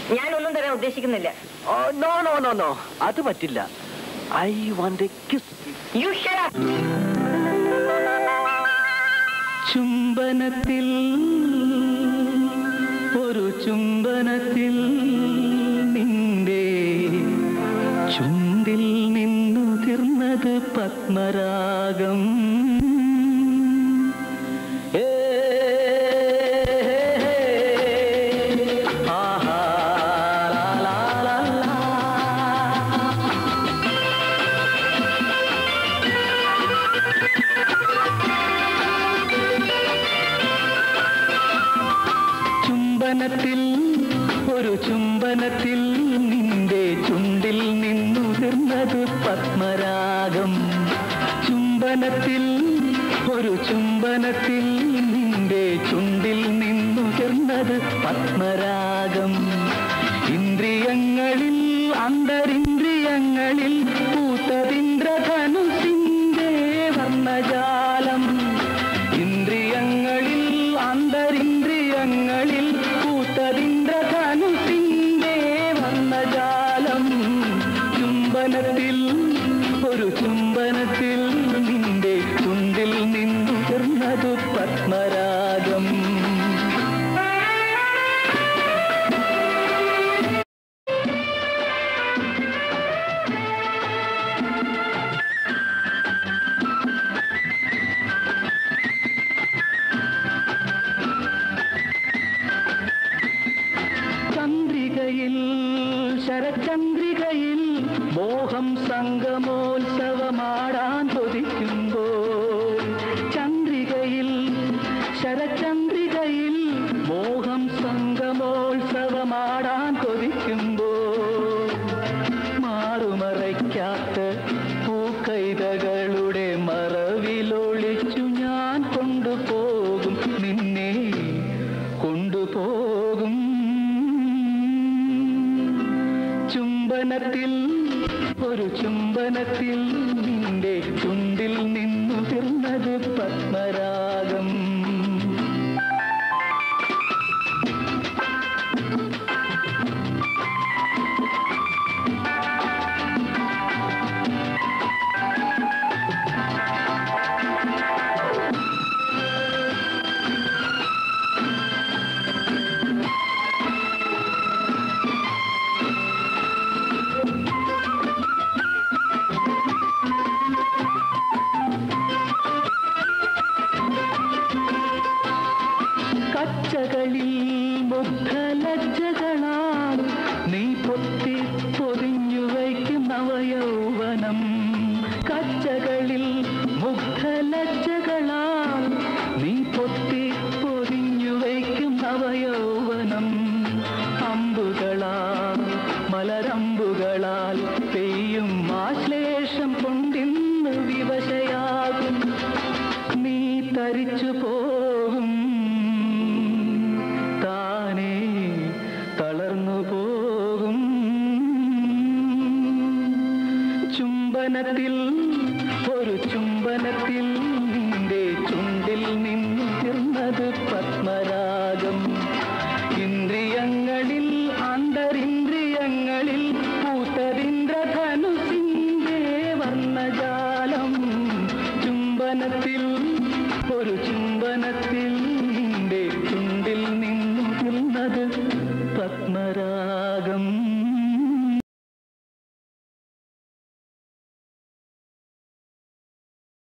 ഞാനൊന്നും തരാൻ ഉദ്ദേശിക്കുന്നില്ല നോ നോ നോ നോ അത് പറ്റില്ല I want a kiss you shut ചുംബനത്തിൽ ഒരു ചുംബനത്തിൽ നിന്റെ ചുണ്ടിൽ നിന്നുതിർന്നത് പത്മരാഗം ഏ, ആഹാ, ലാ, ലാ, ലാ, ലാ. ചുംബനത്തിൽ ഒരു ചുംബനത്തിൽ നിന്റെ ചുണ്ടിൽ നിന്നുതിർന്നത് പത്മരാഗം ചുംബനത്തിൽ ഒരു ചുംബനത്തിൽ നിന്റെ ചുണ്ടിൽ നിന്നുതിർന്നത് പത്മരാഗം ഇന്ദ്രിയങ്ങളിൽ അന്തരിന്ദ്രിയങ്ങളിൽ പൂത്തതിന്ദ്രധനുസിന്റെ വർണ്ണജാലം ഇന്ദ്രിയങ്ങളിൽ അന്തരിന്ദ്രിയങ്ങളിൽ പൂത്തതിന്ദ്രധനുസിന്റെ വർണ്ണജാലം ചുംബനത്തിൽ ഒരു ചുംബനത്തിൽ നിന്റെ ചുണ്ടിൽ നിന്നുതിർന്നത് പത്മരാഗം ചന്ദ്രികയിൽ ശരചന്ദ്രികയിൽ മോഹം സംഗമോത്സവമാടാൻ കൊതിക്കുമ്പോൾ ചന്ദ്രികയിൽ ശരചന്ദ്രികയിൽ മോഹം സംഗമോത്സവമാടാൻ കൊതിക്കുമ്പോൾ മാറുമറയ്ക്കാത്ത പൂക്കൈതകളുടെ മറവിലൊളിച്ചു ഞാൻ കൊണ്ടുപോകും നിന്നെ കൊണ്ടുപോകും ചുംബനത്തിൽ ഒരു ചുംബനത്തിൽ നിന്റെ ചുണ്ടിൽ നിന്നു തീർന്നത് പത്മരാഗം കച്ചകളിൽ മുഗ്ധലജ്ജകളാൽ നീ പൊത്തി പൊതിഞ്ഞു വയ്ക്കും നവയൗവനം കച്ചകളിൽ മുഗ്ധലജ്ജകളാൽ നീ പൊത്തി പൊതിഞ്ഞു വയ്ക്കും നവയൗവനം അമ്പുകളാൽ മലരമ്പുകളാൽ പെയ്യും ആശ്ലേഷം കൊണ്ടിന്ന് വിവശയാകും നീ തരിച്ചു പോകും താനേ തളർന്നു പോകും ചുംബനത്തിൽ ഒരു ചുംബനത്തിൽ നിന്റെ ചുണ്ടിൽ നിന്നു തീർന്നത് പത്മരാഗം ഇന്ദ്രിയങ്ങളിൽ അന്തരിന്ദ്രിയങ്ങളിൽ പൂത്തതിന്ദ്രധനുസിന്റെ വർണ്ണജാലം ചുംബനത്തിൽ ഒരു ചുംബനത്തിൽ